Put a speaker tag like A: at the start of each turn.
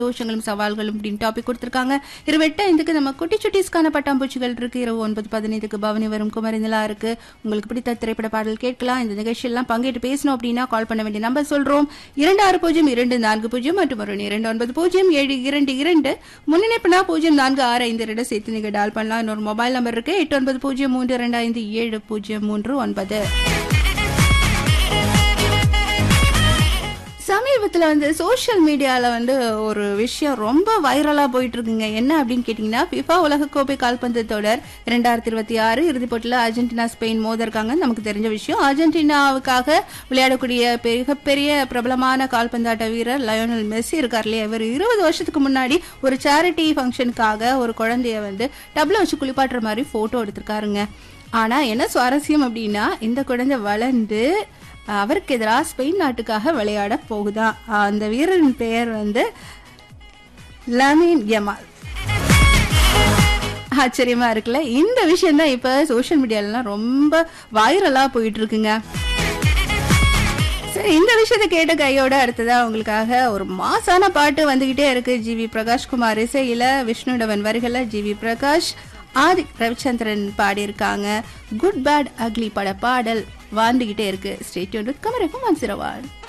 A: தோஷங்களும் சவால்களும் அப்படின்னு டாபிக் கொடுத்திருக்காங்க இரவு எட்டு ஐந்துக்கு நம்ம குட்டி சுட்டிஸ்க்கான பட்டாம்பூச்சிகள் இருக்கு இரவு ஒன்பது பதினைந்துக்கு பவனி வரும் குமரி நிலா இருக்கு உங்களுக்கு பிடித்த திரைப்பட பாடல் கேட்கலாம் இந்த நிகழ்ச்சியெல்லாம் பங்கேற்று பேசணும் அப்படின்னா கால் பண்ண வேண்டிய நம்பர் சொல்றோம் இரண்டு ஆறு பூஜ்ஜியம் இரண்டு நான்கு பூஜ்ஜியம் மற்றும் ஒரு இரண்டு ஒன்பது பூஜ்ஜியம் ஏழு இரண்டு இரண்டு முன்னிணைப்புனா பூஜ்ஜியம் நான்கு ஆறு ஐந்து ரெண்டு சேர்த்து நீங்க டால் பண்ணலாம் இன்னொரு மொபைல் நம்பர் இருக்கு எட்டு ஒன்பது பூஜ்ஜியம் மூன்று இரண்டு ஐந்து ஏழு பூஜ்ஜியம் மூன்று ஒன்பது சமீபத்தில் வந்து சோஷியல் மீடியாவில் வந்து ஒரு விஷயம் ரொம்ப வைரலாக போயிட்டு இருக்குங்க என்ன அப்படின்னு கேட்டிங்கன்னா ஃபிஃபா உலகக்கோப்பை கால்பந்து தொடர் ரெண்டாயிரத்தி இருபத்தி ஆறு இறுதிப் போட்டியில் அர்ஜென்டினா ஸ்பெயின் மோதிருக்காங்க நமக்கு தெரிஞ்ச விஷயம் அர்ஜென்டினாவுக்காக விளையாடக்கூடிய மிகப்பெரிய பிரபலமான கால்பந்தாட்ட வீரர் லயோனல் மெஸ்ஸி இருக்கார் இல்லையா இவர் இருபது வருஷத்துக்கு முன்னாடி ஒரு சேரிட்டி ஃபங்க்ஷனுக்காக ஒரு குழந்தைய வந்து டப்ல வச்சு குளிப்பாட்டுற மாதிரி ஃபோட்டோ எடுத்திருக்காருங்க ஆனால் என்ன சுவாரஸ்யம் அப்படின்னா இந்த குழந்தை வளர்ந்து அவருக்கு எதிராக ஸ்பெயின் நாட்டுக்காக விளையாட போகுதான் அந்த வீரரின் பெயர் வந்து லமீன் யமால் ஆச்சரியமா இருக்குல்ல இந்த விஷயம் தான் இப்ப சோஷியல் மீடியாலாம் ரொம்ப வைரலா போயிட்டு இருக்குங்க சரி இந்த விஷயத்த கேட்ட கையோட அடுத்ததா உங்களுக்காக ஒரு மாசான பாட்டு வந்துகிட்டே இருக்கு ஜிவி பிரகாஷ்குமார் இசையில விஷ்ணுடவன் வரிகள ஜிவி பிரகாஷ் ஆதி ரவிச்சந்திரன் பாடியிருக்காங்க குட் பேட் அக்லி பட பாடல் வாழ்ந்துகிட்டே இருக்கு ஸ்டேட்யூன் கமரகம் மன்சிரவாள்